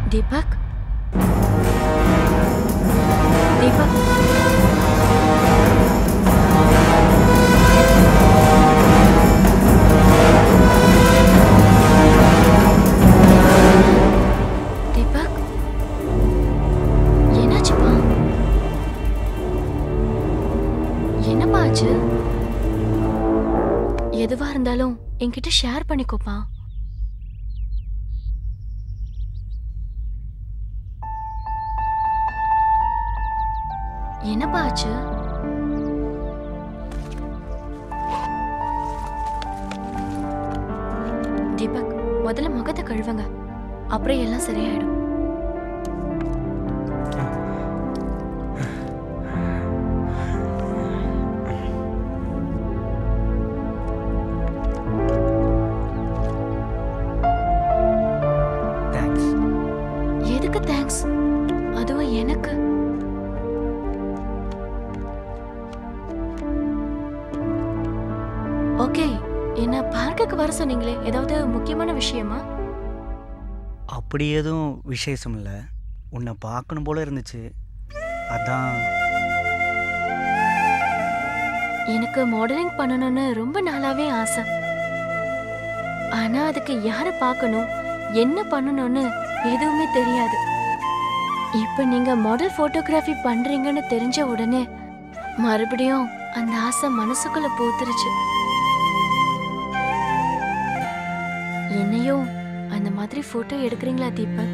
தீபக் தீபக் தீபக் என்னாச்சுப்பா என்னப்பா ஆச்சு எதுவா இருந்தாலும் என்கிட்ட ஷேர் பண்ணிக்கோப்பா என்னப்பா ஆச்சு தீபக் முதல்ல முகத்தை கழுவுங்க அப்புறம் எல்லாம் சரியாயிடும் தேங்க்ஸ் எதுக்கு தேங்க்ஸ் அதுவும் எனக்கு ஓகே என்ன பார்க்குக்கு வர சொன்னீங்களே ஏதாவது முக்கியமான விஷயமா அப்படி எதுவும் விசேஷம் இல்லை உன்னை பார்க்கணும் போல இருந்துச்சு அதான் எனக்கு மாடலிங் பண்ணணும்னு ரொம்ப நாளாவே ஆசை ஆனா அதுக்கு யாரை பார்க்கணும் என்ன பண்ணணும்னு எதுவுமே தெரியாது இப்ப நீங்க மாடல் போட்டோகிராஃபி பண்றீங்கன்னு தெரிஞ்ச உடனே மறுபடியும் அந்த ஆசை மனசுக்குள்ள பூத்துருச்சு என்னையும் அந்த மாதிரி போட்டோ எடுக்கிறீங்களா தீபக்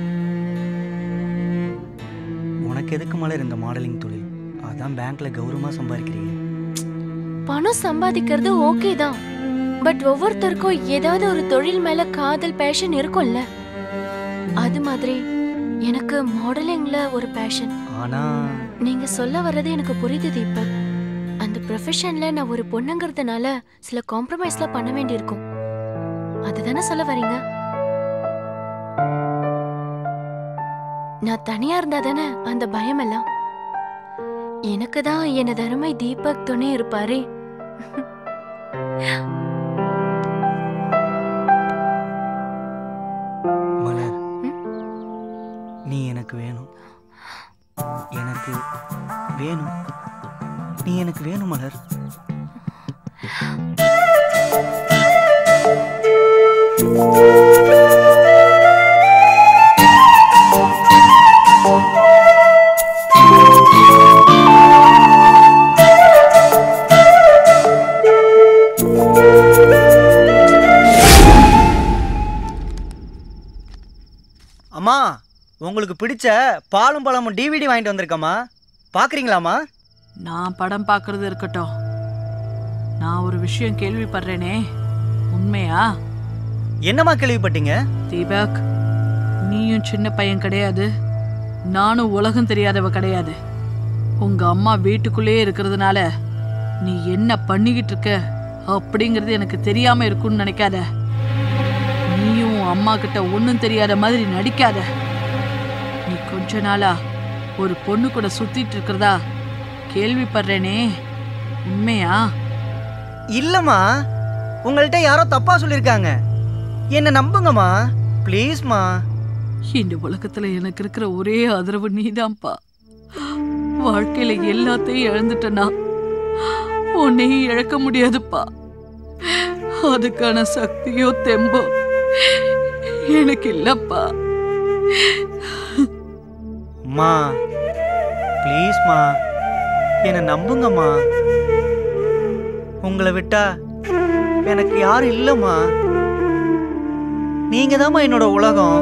உனக்கு எதுக்கு மலர் இந்த மாடலிங் தொழில் அதான் பேங்க்ல கௌரவமாக சம்பாதிக்கிறீங்க பணம் சம்பாதிக்கிறது ஓகே தான் பட் ஒவ்வொருத்தருக்கும் ஏதாவது ஒரு தொழில் மேல காதல் பேஷன் இருக்கும்ல அது மாதிரி எனக்கு மாடலிங்ல ஒரு பேஷன் ஆனால் நீங்க சொல்ல வர்றது எனக்கு புரியுது தீபக் அந்த ப்ரொஃபஷன்ல நான் ஒரு பொண்ணுங்கிறதுனால சில காம்ப்ரமைஸ்லாம் பண்ண வேண்டியிருக்கும் அதுதானே சொல்ல வரீங்க நான் தனியா இருந்தா தானே அந்த பயம் எல்லாம் எனக்கு தான் எனது அருமை தீபக் துணை இருப்பாரே மலர் ம்? நீ எனக்கு வேணும் எனக்கு வேணும் நீ எனக்கு வேணும் மலர் அம்மா உங்களுக்கு பிடிச்ச பாலும் பழமும் டிவிடி வாங்கிட்டு வந்திருக்கம்மா பார்க்குறீங்களாம்மா நான் படம் பார்க்கறது இருக்கட்டும் நான் ஒரு விஷயம் கேள்விப்படுறேனே உண்மையா என்னம்மா கேள்விப்பட்டீங்க தீபக் நீயும் சின்ன பையன் கிடையாது நானும் உலகம் தெரியாதவ கிடையாது உங்க அம்மா வீட்டுக்குள்ளேயே இருக்கிறதுனால நீ என்ன பண்ணிக்கிட்டு இருக்க அப்படிங்கிறது எனக்கு தெரியாம இருக்கும்னு நினைக்காத நீயும் உன் அம்மா கிட்ட ஒன்றும் தெரியாத மாதிரி நடிக்காத நீ கொஞ்ச நாளா ஒரு பொண்ணு கூட சுத்திட்டு இருக்கிறதா கேள்விப்படுறேனே உண்மையா இல்லைம்மா உங்கள்கிட்ட யாரோ தப்பா சொல்லியிருக்காங்க என்னை நம்புங்கம்மா ப்ளீஸ்மா இந்த உலகத்துல எனக்கு இருக்கிற ஒரே ஆதரவு நீதான்ப்பா வாழ்க்கையில எல்லாத்தையும் இழந்துட்டனா உன்னையும் இழக்க முடியாதுப்பா அதுக்கான சக்தியோ தெம்போ எனக்கு இல்லப்பா அம்மா ப்ளீஸ்மா என்னை நம்புங்கம்மா உங்களை விட்டா எனக்கு யாரும் இல்லைம்மா நீங்க தாம்மா என்னோட உலகம்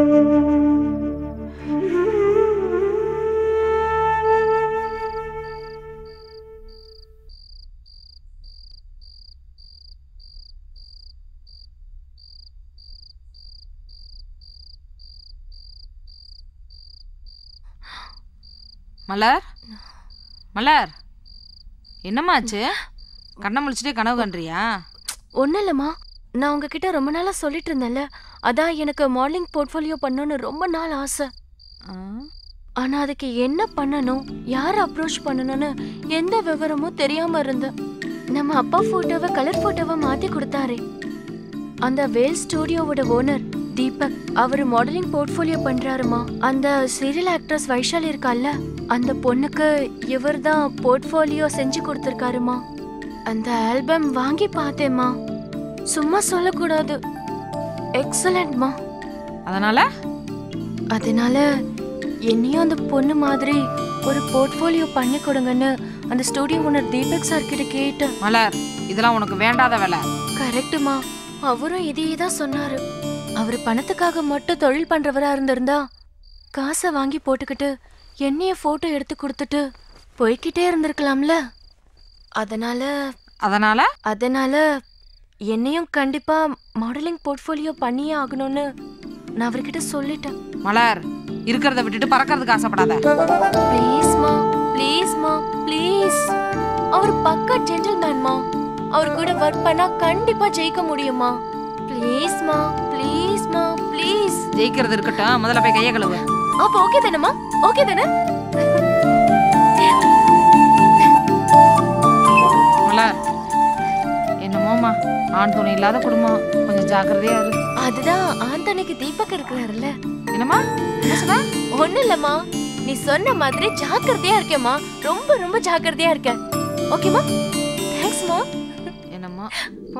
மலர் மலர் என்னம்மாச்சு கண்ணை முழிச்சிட்டே கனவு கண்டுறியா ஒன்றும் இல்லைம்மா நான் உங்ககிட்ட ரொம்ப நாளா சொல்லிட்டு இருந்தேன்ல அதான் எனக்கு மாடலிங் போர்ட்ஃபோலியோ பண்ணணும்னு ரொம்ப நாள் ஆசை ஆ, ஆனா அதுக்கு என்ன பண்ணணும் யார் அப்ரோச் பண்ணணும்னு எந்த விவரமும் தெரியாம இருந்தேன் நம்ம அப்பா போட்டோவை கலர் போட்டோவை மாத்தி கொடுத்தாரே அந்த வேல் ஸ்டூடியோவோட ஓனர் தீபக் அவர் மாடலிங் போர்ட்ஃபோலியோ பண்றாருமா அந்த சீரியல் ஆக்ட்ரஸ் வைஷாலி இருக்கால்ல அந்த பொண்ணுக்கு இவர் தான் போர்ட்ஃபோலியோ செஞ்சு கொடுத்துருக்காருமா அந்த ஆல்பம் வாங்கி பார்த்தேம்மா சும்மா சொல்லக்கூடாது எக்ஸலண்ட்மா அதனால அதனால என்னையும் அந்த பொண்ணு மாதிரி ஒரு போர்ட்ஃபோலியோ பண்ணி கொடுங்கன்னு அந்த ஸ்டூடியோ ஓனர் தீபக் சார் கிட்ட கேட்டேன் மலர் இதெல்லாம் உனக்கு வேண்டாத வேலை கரெக்ட்டுமா அவரும் இதையே தான் சொன்னாரு அவர் பணத்துக்காக மட்டும் தொழில் பண்றவரா இருந்திருந்தா காசை வாங்கி போட்டுக்கிட்டு என்னைய போட்டோ எடுத்து கொடுத்துட்டு போய்க்கிட்டே இருந்திருக்கலாம்ல அதனால அதனால அதனால என்னையும் கண்டிப்பா மாடலிங் போர்ட்ஃபோலியோ பண்ணியே ஆகணும்னு நான் அவர்கிட்ட சொல்லிட்டேன் மலர் இருக்கிறத விட்டுட்டு பறக்கிறதுக்கு ஆசைப்படாத ப்ளீஸ்மா ப்ளீஸ்மா ப்ளீஸ் அவர் பக்கா ஜென்டில்மேன்மா அவர் கூட ஒர்க் பண்ணா கண்டிப்பா ஜெயிக்க முடியுமா ப்ளீஸ்மா ப்ளீஸ்மா ப்ளீஸ் ஜெயிக்கிறது இருக்கட்டும் முதல்ல போய் கையை கழுவு அப்ப ஓகே தானேம்மா ஓகே தானே மலர் என்னமோமா ஆண் துணை இல்லாத குடும்பம் கொஞ்சம் ஜாக்கிரதையா இரு அதுதான் ஆந்தனிக்கு தீபக் இருக்கிறாருல்ல என்னம்மா என்ன சொன்ன ஒண்ணும் இல்லம்மா நீ சொன்ன மாதிரி ஜாக்கிரதையா இருக்கேம்மா ரொம்ப ரொம்ப ஜாக்கிரதையா இருக்க ஓகேமா தேங்க்ஸ்மா என்னம்மா போ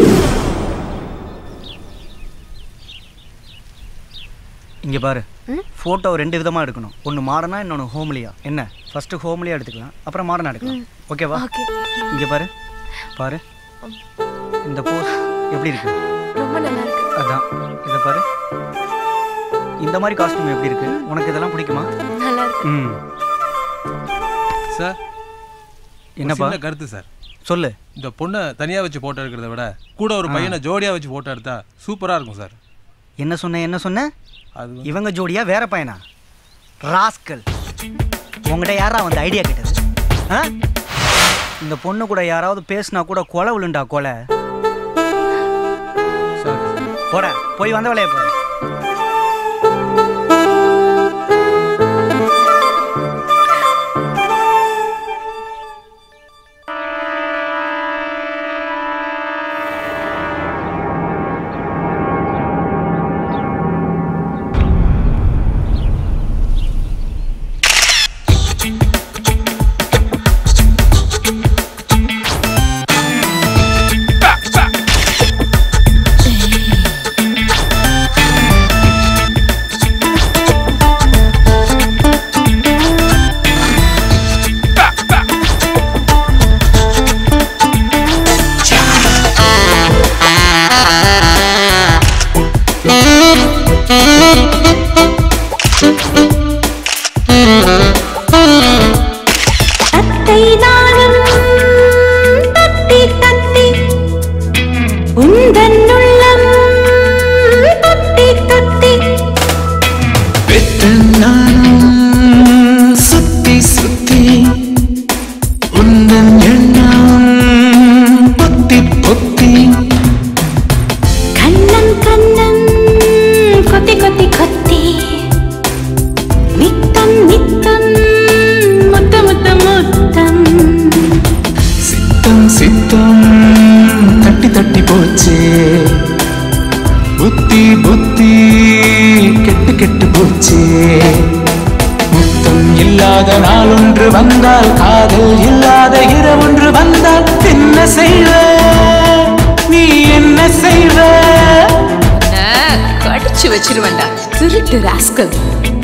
இங்கே பாரு ம்? ஃபோட்டோ ரெண்டு விதமாக எடுக்கணும் ஒன்று மாடர்னா இன்னொன்று ஹோம்லியா என்ன ஃபஸ்ட்டு ஹோம்லியா எடுத்துக்கலாம் அப்புறம் மாடர்னா எடுக்கலாம் ஓகேவா ஓகே இங்கே பாரு பாரு இந்த போஸ் எப்படி இருக்கு ரொம்ப நல்லா இருக்கு அதான் இதை பாரு இந்த மாதிரி காஸ்டியூம் எப்படி இருக்கு உனக்கு இதெல்லாம் பிடிக்குமா நல்லா இருக்கு ம் சார் என்னப்பா சின்ன கருத்து சார் சொல்லு இந்த பொண்ணை தனியாக வச்சு ஃபோட்டோ எடுக்கிறத விட கூட ஒரு பையனை ஜோடியாக வச்சு ஃபோட்டோ எடுத்தா சூப்பராக இருக்கும் சார் என்ன சொன்ன என்ன சொன்ன அது வந்து- இவங்க ஜோடியா வேற பையனா ராஸ்கல் உங்ககிட்ட யாரா வந்து ஐடியா கேட்டது ஆ இந்த பொண்ணு கூட யாராவது பேசினா கூட கொலை விழுண்டா கொலை சார் போட போய் வந்த வேலையை போய் தத்தை நானும் தத்தி தத்தி உந்தன் உள்ளம் தத்தி தத்தி பெற்ற நானும் சுத்தி சுத்தி உந்தன் எண்ணம் பொத்தி பொத்தி கண்ணம் கண்ணம் கொத்தி கொத்தி கொத்தி நித்தம் நித்தம் முத்த முத்த முத்தம் சித்தம் சித்தம் தட்டி தட்டி போச்சு புத்தி புத்தி கெட்டு கெட்டு போச்சு முத்தம் இல்லாத நாள் ஒன்று வந்தால் காதல் இல்லாத இரவொன்று வந்தால் என்ன செய்வ நீ என்ன செய்வ கடிச்சு வச்சிருவேன்டா திருட்டு ராஸ்கல்